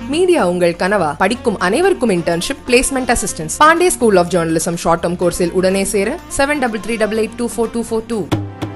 media உங்கள் கனவா படிக்கும் அனைவருக்கும் internship placement assistance Pandey school of journalism short term கோர்ஸில் உடனே சேர seven double three double eight two four two four two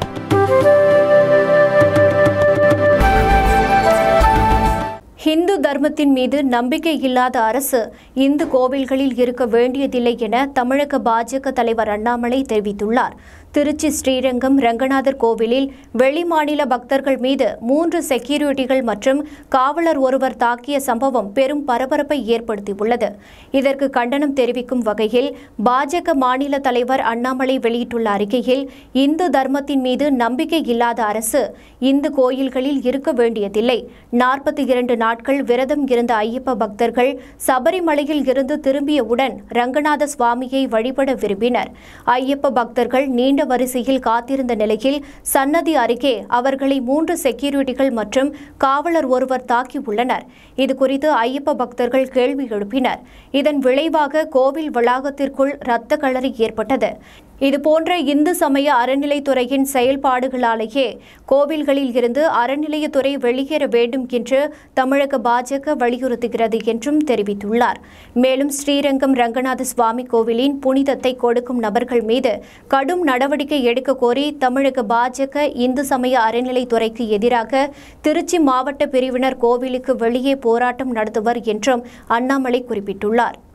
Hindu தர்மத்தின் மீது நம்பிக்கை இல்லாத அரசு இந்து கோவில்களில் இருக்க வேண்டியதில்லை என தமிழக பாஜக தலைவர் அண்ணாமலை தெரிவித்துள்ளார் திருச்சி ஸ்ரீரங்கம் ரங்கநாதர் கோவிலில் வெளிமாநில பக்தர்கள் மீது மூன்று செக்யூரிட்டிகள் மற்றும் காவலர் ஒருவர் தாக்கிய சம்பவம் பெரும் பரபரப்பை ஏற்படுத்தியுள்ளது இதற்கு கண்டனம் தெரிவிக்கும் வகையில் பாஜக மாநில தலைவர் அண்ணாமலை வெளியிட்டுள்ள அறிக்கையில் இந்து தர்மத்தின் மீது நம்பிக்கை இல்லாத அரசு இந்து கோயில்களில் இருக்க வேண்டியதில்லை நாற்பத்தி இரண்டு நாட்கள் விரதம் இருந்த ஐயப்ப பக்தர்கள் சபரிமலையில் இருந்து திரும்பியவுடன் ரங்கநாத சுவாமியை வழிபட விரும்பினர் ஐயப்ப பக்தர்கள் நீண்ட வரிசையில் காத்திருந்த நிலையில் சன்னதி அருகே அவர்களை மூன்று செக்யூரிட்டிகள் மற்றும் காவலர் ஒருவர் தாக்கியுள்ளனர் இதுகுறித்து ஐயப்ப பக்தர்கள் கேள்வி எழுப்பினர் இதன் விளைவாக கோவில் வளாகத்திற்குள் இரத்த களறி ஏற்பட்டது இதுபோன்ற இந்து சமய அறநிலைத்துறையின் செயல்பாடுகளாலேயே கோவில்களில் இருந்து அறநிலையத்துறை வெளியேற வேண்டும் என்று தமிழக பாஜக வலியுறுத்துகிறது என்றும் தெரிவித்துள்ளார் மேலும் ஸ்ரீரங்கம் ரங்கநாத சுவாமி கோவிலின் புனிதத்தை கொடுக்கும் நபர்கள் மீது கடும் நடவடிக்கை எடுக்க கோரி தமிழக பாஜக இந்து சமய அறநிலைத்துறைக்கு எதிராக திருச்சி மாவட்ட பிரிவினர் கோவிலுக்கு வெளியே போராட்டம் நடத்துவர் என்றும் அண்ணாமலை குறிப்பிட்டுள்ளார்